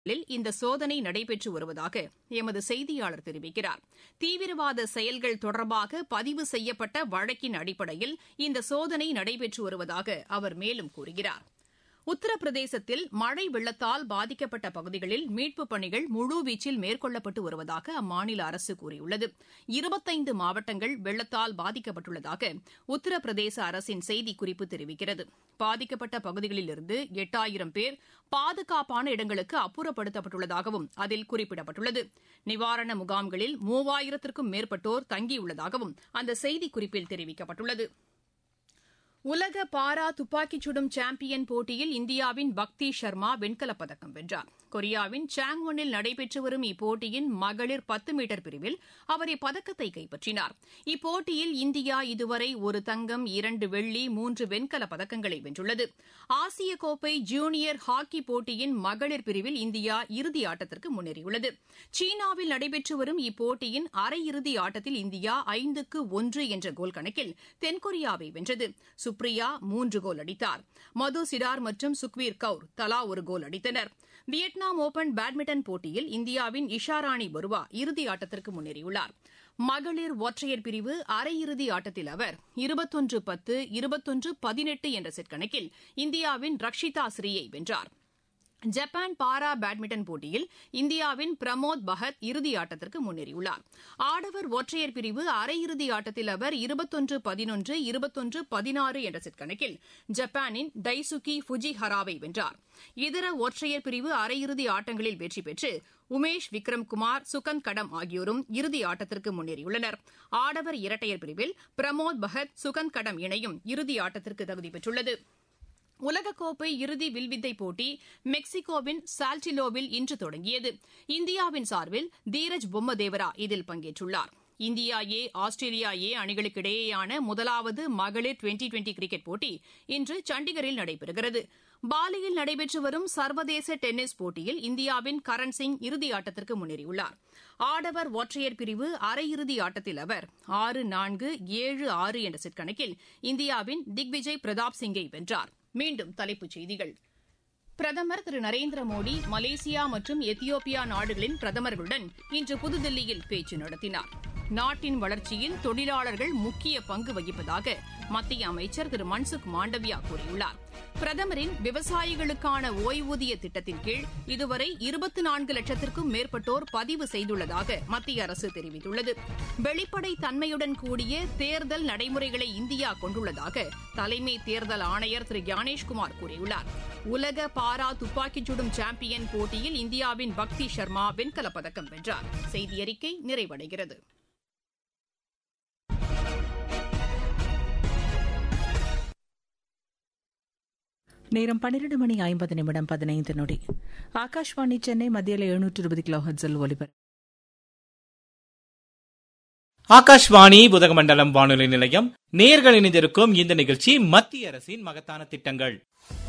இந்த சோதனை நடைபெற்று வருவதாக எமது செய்தியாளர் தெரிவிக்கிறார் தீவிரவாத செயல்கள் தொடர்பாக பதிவு செய்யப்பட்ட வழக்கின் அடிப்படையில் இந்த சோதனை நடைபெற்று வருவதாக அவர் மேலும் கூறுகிறார் உத்தரப்பிரதேசத்தில் மழை வெள்ளத்தால் பாதிக்கப்பட்ட பகுதிகளில் மீட்புப் பணிகள் முழுவீச்சில் மேற்கொள்ளப்பட்டு வருவதாக அம்மாநில அரசு கூறியுள்ளது இருபத்தைந்து மாவட்டங்கள் வெள்ளத்தால் பாதிக்கப்பட்டுள்ளதாக உத்தரப்பிரதேச அரசின் செய்திக்குறிப்பு தெரிவிக்கிறது பாதிக்கப்பட்ட பகுதிகளிலிருந்து எட்டாயிரம் பேர் பாதுகாப்பான இடங்களுக்கு அப்புறப்படுத்தப்பட்டுள்ளதாகவும் அதில் குறிப்பிடப்பட்டுள்ளது நிவாரண முகாம்களில் மூவாயிரத்திற்கும் மேற்பட்டோர் தங்கியுள்ளதாகவும் அந்த செய்திக்குறிப்பில் தெரிவிக்கப்பட்டுள்ளது உலக பாரா துப்பாக்கிச் சுடும் சாம்பியன் போட்டியில் இந்தியாவின் பக்தி ஷர்மா வெண்கலப் பதக்கம் வென்றார் கொரியாவின் சாங்வனில் நடைபெற்று வரும் இப்போட்டியின் மகளிர் பத்து மீட்டர் பிரிவில் அவர் இப்பதக்கத்தை கைப்பற்றினார் இப்போட்டியில் இந்தியா இதுவரை ஒரு தங்கம் இரண்டு வெள்ளி மூன்று வெண்கலப் பதக்கங்களை வென்றுள்ளது ஆசிய கோப்பை ஜூனியர் ஹாக்கி போட்டியின் மகளிர் பிரிவில் இந்தியா இறுதி ஆட்டத்திற்கு முன்னேறியுள்ளது சீனாவில் நடைபெற்று வரும் இப்போட்டியின் அரையிறுதி ஆட்டத்தில் இந்தியா ஐந்துக்கு ஒன்று என்ற கோல் கணக்கில் தென்கொரியாவை வென்றது சுப்ரியா மூன்று கோல் அடித்தார் மது சிடார் மற்றும் சுக்வீர் கவுர் தலா ஒரு கோல் அடித்தனர் வியட்நாம் ஓபன் பேட்மிண்டன் போட்டியில் இந்தியாவின் இஷாராணி பருவா இறுதி ஆட்டத்திற்கு முன்னேறியுள்ளார் மகளிர் ஒற்றையர் பிரிவு அரையிறுதி ஆட்டத்தில் அவர் இருபத்தொன்று பத்து இருபத்தொன்று பதினெட்டு என்ற செட் கணக்கில் இந்தியாவின் ரக்ஷிதா ஸ்ரீயை வென்றார் ஜப்பான் பாரா பேட்மிண்டன் போட்டியில் இந்தியாவின் பிரமோத் பகத் இறுதி ஆட்டத்திற்கு முன்னேறியுள்ளார் ஆடவர் ஒற்றையர் பிரிவு அரையிறுதி ஆட்டத்தில் அவர் இருபத்தொன்று பதினொன்று இருபத்தொன்று பதினாறு என்ற செட் கணக்கில் ஜப்பானின் டைசுகி ஃபுஜிஹராவை வென்றார் இதர ஒற்றையர் பிரிவு அரையிறுதி ஆட்டங்களில் வெற்றி பெற்று உமேஷ் விக்ரம் குமார் சுகந்த் கடம் ஆகியோரும் இறுதி ஆட்டத்திற்கு முன்னேறியுள்ளனர் ஆடவர் இரட்டையர் பிரிவில் பிரமோத் பகத் சுகந்த் கடம் இணையும் இறுதி ஆட்டத்திற்கு தகுதி பெற்றுள்ளது உலகக்கோப்பை இறுதி வில்வித்தை போட்டி மெக்சிகோவின் சால்டிலோவில் இன்று தொடங்கியது இந்தியாவின் சார்பில் தீரஜ் பொம்மதேவரா இதில் பங்கேற்றுள்ளார் இந்தியா ஏ ஆஸ்திரேலியா ஏ அணிகளுக்கு இடையேயான முதலாவது மகளிர் டுவெண்டி டுவெண்டி கிரிக்கெட் போட்டி இன்று சண்டிகரில் நடைபெறுகிறது பாலியில் நடைபெற்று வரும் சர்வதேச டென்னிஸ் போட்டியில் இந்தியாவின் கரண் சிங் இறுதி ஆட்டத்திற்கு முன்னேறியுள்ளார் ஆடவர் ஒற்றையர் பிரிவு அரையிறுதி ஆட்டத்தில் அவர் ஆறு நான்கு ஏழு ஆறு என்ற செட் கணக்கில் இந்தியாவின் திக்விஜய் பிரதாப் சிங்கை வென்றார் மீண்டும் தலைப்புச் செய்திகள் பிரதமர் திரு நரேந்திர மோடி மலேசியா மற்றும் எத்தியோப்பியா நாடுகளின் பிரதமர்களுடன் இன்று புதுதில்லியில் பேச்சு நடத்தினார் நாட்டின் வளர்ச்சியில் தொழிலாளர்கள் முக்கிய பங்கு வகிப்பதாக மத்திய அமைச்சர் திரு மன்சுக் மாண்டவியா கூறியுள்ளார் பிரதமரின் விவசாயிகளுக்கான ஓய்வூதிய திட்டத்தின் கீழ் இதுவரை இருபத்தி நான்கு லட்சத்திற்கும் மேற்பட்டோர் பதிவு செய்துள்ளதாக மத்திய அரசு தெரிவித்துள்ளது வெளிப்படை தன்மையுடன் கூடிய தேர்தல் நடைமுறைகளை இந்தியா கொண்டுள்ளதாக தலைமை தேர்தல் ஆணையர் திரு ஞானேஷ்குமார் கூறியுள்ளார் உலக பாரா துப்பாக்கிச் சுடும் சாம்பியன் போட்டியில் இந்தியாவின் பக்தி சர்மா வெண்கலப் பதக்கம் வென்றார் செய்தியறிக்கை நிறைவடைகிறது நேரம் பன்னிரண்டு மணி ஐம்பது நிமிடம் பதினைந்து நொடி ஆகாஷ்வாணி சென்னை மத்தியில் எழுநூற்று இருபது கிலோ ஹர்ட்ஸில் ஒலிபர் ஆகாஷ்வாணி புதகமண்டலம் வானொலி நிலையம் நேர்கள் இணைந்திருக்கும் இந்த நிகழ்ச்சி மத்திய அரசின் மகத்தான திட்டங்கள்